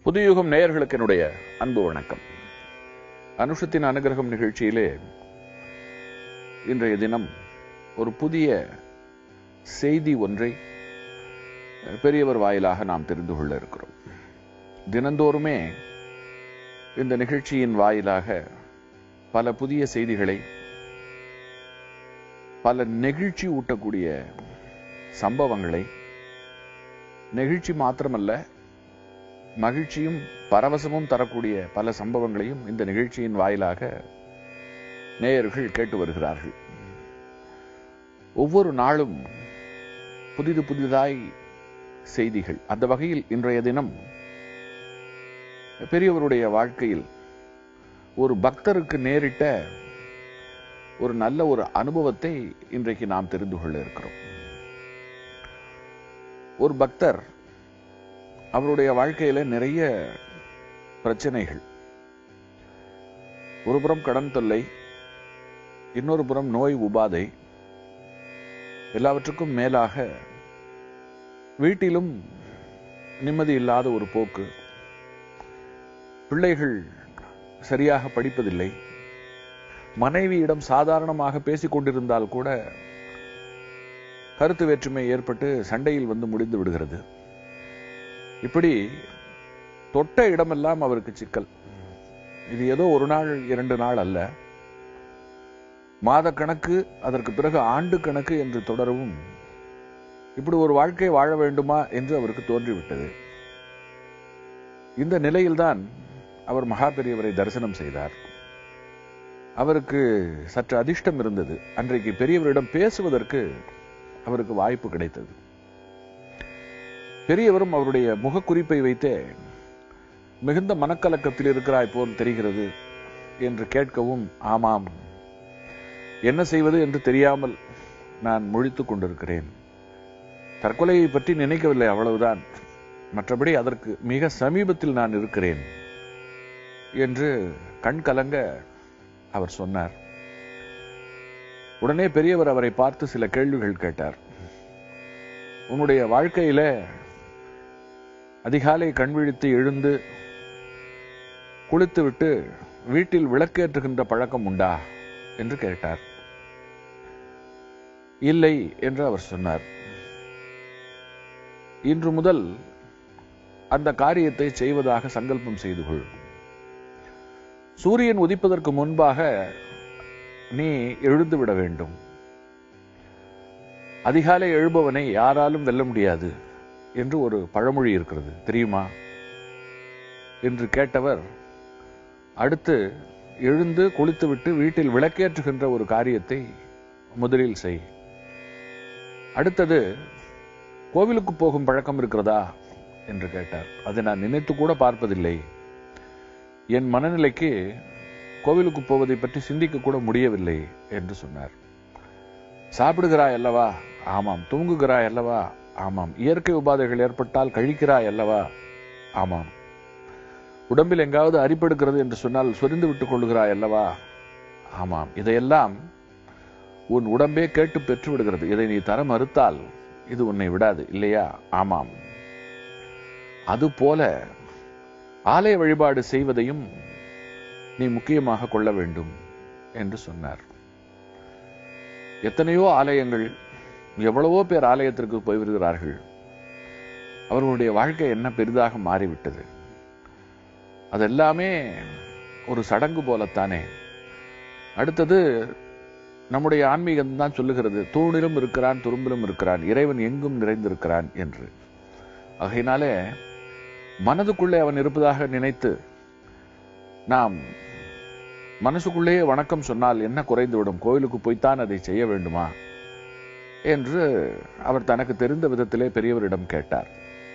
புதுயுகம் நேயர்களுக்கு என்னுடைய அன்பு வணக்கம் அனுஷத்தின் அனுகிரகம் நிகழ்ச்சியிலே இன்றைய தினம் ஒரு புதிய செய்தி ஒன்றை பெரியவர் வாயிலாக நாம் தெரிந்து கொள்ள இருக்கிறோம் தினந்தோறுமே இந்த நிகழ்ச்சியின் வாயிலாக பல புதிய செய்திகளை பல நெகிழ்ச்சி ஊட்டக்கூடிய சம்பவங்களை நெகிழ்ச்சி மாத்திரமல்ல மகிழ்ச்சியும் பரவசமும் தரக்கூடிய பல சம்பவங்களையும் இந்த நிகழ்ச்சியின் வாயிலாக நேயர்கள் கேட்டு வருகிறார்கள் ஒவ்வொரு நாளும் புதிது புதிதாய் செய்திகள் அந்த வகையில் இன்றைய தினம் பெரியவருடைய வாழ்க்கையில் ஒரு பக்தருக்கு நேரிட்ட ஒரு நல்ல ஒரு அனுபவத்தை இன்றைக்கு நாம் தெரிந்து கொள்ள இருக்கிறோம் ஒரு பக்தர் அவருடைய வாழ்க்கையில நிறைய பிரச்சனைகள் ஒரு புறம் கடன் தொல்லை இன்னொரு புறம் நோய் உபாதை எல்லாவற்றுக்கும் மேலாக வீட்டிலும் நிம்மதி இல்லாத ஒரு போக்கு பிள்ளைகள் சரியாக படிப்பதில்லை மனைவியிடம் சாதாரணமாக பேசிக் கொண்டிருந்தால் கூட கருத்து வேற்றுமை ஏற்பட்டு சண்டையில் வந்து முடிந்து விடுகிறது இப்படி தொட்ட இடமெல்லாம் அவருக்கு சிக்கல் இது ஏதோ ஒரு நாள் இரண்டு நாள் அல்ல மாத கணக்கு அதற்கு பிறகு ஆண்டு கணக்கு என்று தொடரவும் இப்படி ஒரு வாழ்க்கை வாழ வேண்டுமா என்று அவருக்கு தோன்றிவிட்டது இந்த நிலையில்தான் அவர் மகா பெரியவரை தரிசனம் செய்தார் அவருக்கு சற்று அதிர்ஷ்டம் இருந்தது அன்றைக்கு பெரியவரிடம் பேசுவதற்கு அவருக்கு வாய்ப்பு கிடைத்தது பெரியவரும் அவருடைய முகக்குறிப்பை வைத்தே மிகுந்த மனக்கலக்கத்தில் இருக்கிறாய் போல் தெரிகிறது என்று கேட்கவும் ஆமாம் என்ன செய்வது என்று தெரியாமல் நான் முழித்துக் கொண்டிருக்கிறேன் தற்கொலையை பற்றி நினைக்கவில்லை அவ்வளவுதான் மற்றபடி அதற்கு மிக சமீபத்தில் நான் இருக்கிறேன் என்று கண் கலங்க அவர் சொன்னார் உடனே பெரியவர் அவரை பார்த்து சில கேள்விகள் கேட்டார் உன்னுடைய வாழ்க்கையில அதிகாலை கண் விழித்து எழுந்து குளித்துவிட்டு வீட்டில் விளக்கேற்றுகின்ற பழக்கம் உண்டா என்று கேட்டார் இல்லை என்று அவர் சொன்னார் இன்று முதல் அந்த காரியத்தை செய்வதாக சங்கல்பம் செய்து கொள் சூரியன் உதிப்பதற்கு முன்பாக நீ எழுந்து விட வேண்டும் அதிகாலை எழுபவனை யாராலும் வெல்ல முடியாது என்று ஒரு பழமொழி இருக்கிறது தெரியுமா என்று கேட்டவர் அடுத்து எழுந்து குளித்துவிட்டு வீட்டில் விளக்கேற்றுகின்ற ஒரு காரியத்தை முதலில் செய் அடுத்தது கோவிலுக்கு போகும் பழக்கம் இருக்கிறதா என்று கேட்டார் அதை நான் நினைத்து கூட பார்ப்பதில்லை என் மனநிலைக்கு கோவிலுக்கு போவதை பற்றி சிந்திக்க கூட முடியவில்லை என்று சொன்னார் சாப்பிடுகிறாய் அல்லவா ஆமாம் தூங்குகிறாய் அல்லவா ஆமாம் இயற்கை உபாதைகள் ஏற்பட்டால் கழிக்கிறாய் அல்லவா ஆமாம் உடம்பில் எங்காவது அரிப்படுகிறது என்று சொன்னால் சொரிந்து விட்டுக் கொள்கிறாய் அல்லவா ஆமாம் இதையெல்லாம் உன் உடம்பே கேட்டு பெற்று விடுகிறது இதை நீ தர மறுத்தால் இது உன்னை விடாது இல்லையா ஆமாம் அதுபோல ஆலய வழிபாடு செய்வதையும் நீ முக்கியமாக கொள்ள வேண்டும் என்று சொன்னார் எத்தனையோ ஆலயங்கள் எவ்வளவோ பேர் ஆலயத்திற்கு போய் வருகிறார்கள் அவர்களுடைய வாழ்க்கை என்ன பெரிதாக மாறிவிட்டது அதெல்லாமே ஒரு சடங்கு போலத்தானே அடுத்தது நம்முடைய ஆன்மீகம் தான் சொல்லுகிறது தூணிலும் இருக்கிறான் துரும்பிலும் இருக்கிறான் இறைவன் எங்கும் நிறைந்திருக்கிறான் என்று ஆகையினாலே மனதுக்குள்ளே அவன் இருப்பதாக நினைத்து நாம் மனசுக்குள்ளேயே வணக்கம் சொன்னால் என்ன குறைந்துவிடும் கோயிலுக்கு போய்த்தான் அதை செய்ய வேண்டுமா என்று அவர் தனக்கு தெரிந்த விதத்திலே பெரியவரிடம் கேட்டார்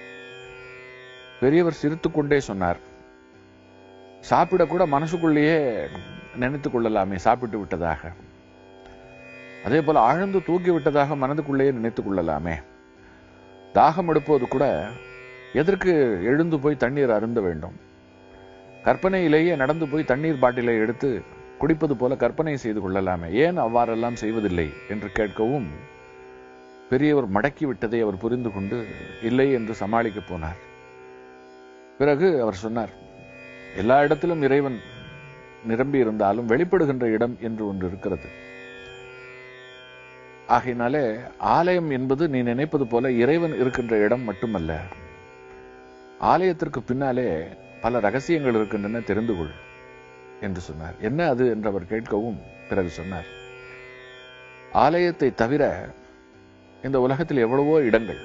பெரியவர் சிரித்துக்கொண்டே சொன்னார் சாப்பிடக்கூட மனசுக்குள்ளேயே நினைத்துக் கொள்ளலாமே சாப்பிட்டு விட்டதாக அதே போல ஆழ்ந்து தூக்கி விட்டதாக மனதுக்குள்ளேயே நினைத்துக் கொள்ளலாமே தாகம் எடுப்பது கூட எதற்கு எழுந்து போய் தண்ணீர் அருந்த வேண்டும் கற்பனையிலேயே நடந்து போய் தண்ணீர் பாட்டிலை எடுத்து குடிப்பது போல கற்பனை செய்து கொள்ளலாமே ஏன் அவ்வாறெல்லாம் செய்வதில்லை என்று கேட்கவும் பெரியவர் மடக்கி விட்டதை அவர் புரிந்து கொண்டு இல்லை என்று சமாளிக்க போனார் பிறகு அவர் சொன்னார் எல்லா இடத்திலும் இறைவன் நிரம்பி இருந்தாலும் வெளிப்படுகின்ற இடம் என்று ஒன்று இருக்கிறது ஆகையினாலே ஆலயம் என்பது நீ நினைப்பது போல இறைவன் இருக்கின்ற இடம் மட்டுமல்ல ஆலயத்திற்கு பின்னாலே பல ரகசியங்கள் இருக்கின்றன தெரிந்து கொள் என்று சொன்னார் என்ன அது என்று அவர் கேட்கவும் பிறகு சொன்னார் ஆலயத்தை தவிர இந்த உலகத்தில் எவ்வளவோ இடங்கள்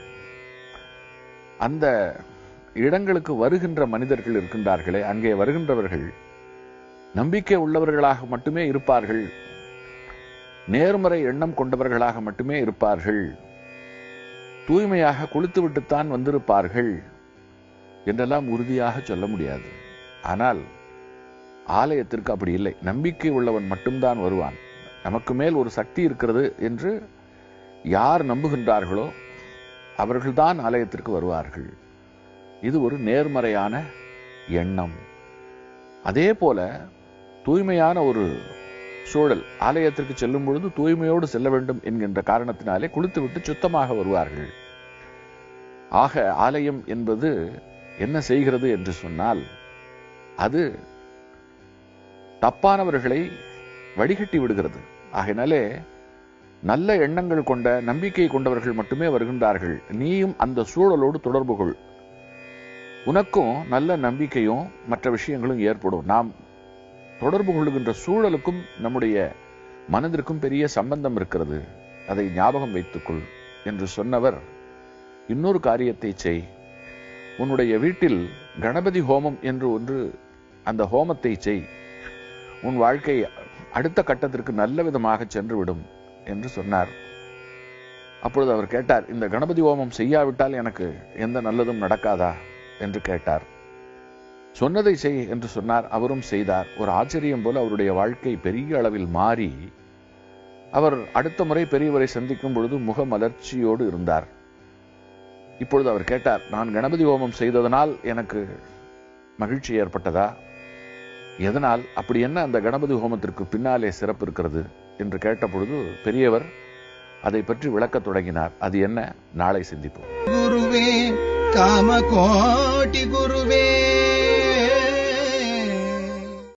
அந்த இடங்களுக்கு வருகின்ற மனிதர்கள் இருக்கின்றார்களே அங்கே வருகின்றவர்கள் நம்பிக்கை உள்ளவர்களாக மட்டுமே இருப்பார்கள் நேர்மறை எண்ணம் கொண்டவர்களாக மட்டுமே இருப்பார்கள் தூய்மையாக குளித்துவிட்டுத்தான் வந்திருப்பார்கள் என்றெல்லாம் உறுதியாக சொல்ல முடியாது ஆனால் ஆலயத்திற்கு அப்படி இல்லை நம்பிக்கை உள்ளவன் மட்டும்தான் வருவான் நமக்கு மேல் ஒரு சக்தி இருக்கிறது என்று யார் நம்புகின்றார்களோ அவர்கள்தான் ஆலயத்திற்கு வருவார்கள் இது ஒரு நேர்மறையான எண்ணம் அதே போல தூய்மையான ஒரு சூழல் ஆலயத்திற்கு செல்லும் பொழுது தூய்மையோடு செல்ல வேண்டும் என்கின்ற காரணத்தினாலே குளித்துவிட்டு சுத்தமாக வருவார்கள் ஆக ஆலயம் என்பது என்ன செய்கிறது என்று சொன்னால் அது தப்பானவர்களை வடிகட்டி விடுகிறது ஆகையினாலே நல்ல எண்ணங்கள் கொண்ட நம்பிக்கை கொண்டவர்கள் மட்டுமே வருகின்றார்கள் நீயும் அந்த சூழலோடு தொடர்பு கொள் உனக்கும் நல்ல நம்பிக்கையும் மற்ற விஷயங்களும் ஏற்படும் நாம் தொடர்பு கொள்ளுகின்ற சூழலுக்கும் நம்முடைய மனதிற்கும் பெரிய சம்பந்தம் இருக்கிறது அதை ஞாபகம் வைத்துக்கொள் என்று சொன்னவர் இன்னொரு காரியத்தை செய் உன்னுடைய வீட்டில் கணபதி ஹோமம் என்று ஒன்று அந்த ஹோமத்தை செய் உன் வாழ்க்கை அடுத்த கட்டத்திற்கு நல்ல விதமாக சென்றுவிடும் என்று சொன்னார் அப்பொழுது அவர் கேட்டார் இந்த கணபதி ஹோமம் செய்யாவிட்டால் எனக்கு எந்த நல்லதும் நடக்காதா என்று கேட்டார் சொன்னதை செய் என்று சொன்னார் அவரும் செய்தார் ஒரு ஆச்சரியம் போல அவருடைய வாழ்க்கை பெரிய அளவில் மாறி அவர் அடுத்த முறை பெரியவரை சந்திக்கும் பொழுது முக மலர்ச்சியோடு இருந்தார் இப்பொழுது அவர் கேட்டார் நான் கணபதி ஹோமம் செய்ததனால் எனக்கு மகிழ்ச்சி ஏற்பட்டதா எதனால் அப்படி என்ன அந்த கணபதி ஹோமத்திற்கு பின்னாலே சிறப்பு இருக்கிறது என்று கேட்டபொழுது பெரியவர் அதை பற்றி விளக்கத் தொடங்கினார் அது என்ன நாளை சிந்திப்போம் गुरुवे कामकोटि गुरुवे